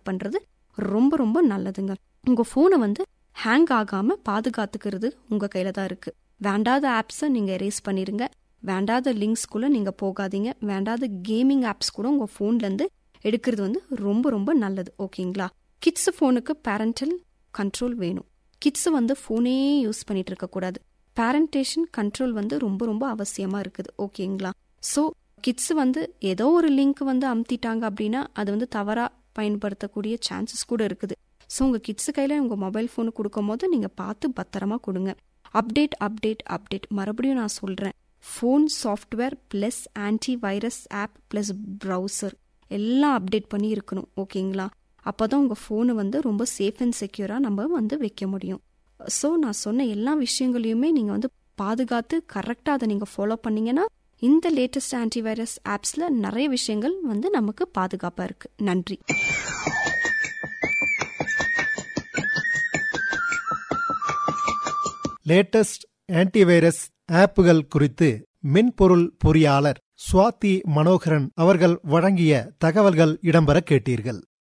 பண்ணுறது ரொம்ப ரொம்ப நல்லதுங்க உங்கள் ஃபோனை வந்து ஹேங் ஆகாமல் பாதுகாத்துக்கிறது உங்கள் கையில் தான் இருக்குது வேண்டாத ஆப்ஸை நீங்கள் எரேஸ் பண்ணிடுங்க வேண்டாத லிங்க்ஸ்குள்ளே நீங்கள் போகாதீங்க வேண்டாத கேமிங் ஆப்ஸ் கூட உங்கள் ஃபோன்லேருந்து எடுக்கிறது வந்து ரொம்ப ரொம்ப நல்லது ஓகேங்களா கிட்ஸ் ஃபோனுக்கு பேரண்டல் கண்ட்ரோல் வேணும் கிட்ஸ் வந்து ஃபோனே யூஸ் பண்ணிட்டு இருக்கக்கூடாது பேரண்டேஷன் கண்ட்ரோல் வந்து ரொம்ப ரொம்ப அவசியமாக இருக்குது ஓகேங்களா ஸோ கிட்ஸ் வந்து ஏதோ ஒரு லிங்க் வந்து அமுத்திட்டாங்க அப்படின்னா அது வந்து தவறாக பயன்படுத்தக்கூடிய சான்சஸ் கூட இருக்குது ஸோ உங்கள் கிட்ஸு கையில் உங்கள் மொபைல் ஃபோனு கொடுக்கும் போது நீங்கள் பார்த்து பத்திரமா கொடுங்க அப்டேட் அப்டேட் அப்டேட் மறுபடியும் நான் சொல்கிறேன் phone software plus antivirus app plus browser எல்லாம் அப்டேட் பண்ணி இருக்கணும் ஓகேங்களா அப்போ தான் உங்கள் ஃபோனை வந்து ரொம்ப சேஃப் அண்ட் செக்யூராக நம்ம வந்து வைக்க முடியும் ஸோ நான் சொன்ன எல்லா விஷயங்களையுமே நீங்கள் வந்து பாதுகாத்து கரெக்டாக அதை நீங்கள் ஃபாலோ பண்ணீங்கன்னா இந்த லேட்டஸ்ட் ஆன்டிவைரஸ் ஆப்ஸில் நிறைய விஷயங்கள் வந்து நமக்கு பாதுகாப்பாக இருக்குது நன்றி லேட்டஸ்ட் ஆன்டிவைரஸ் ஆப்புகள் குறித்து மென்பொருள் பொறியாளர் சுவாதி மனோகரன் அவர்கள் வழங்கிய தகவல்கள் இடம்பெற கேட்டீர்கள்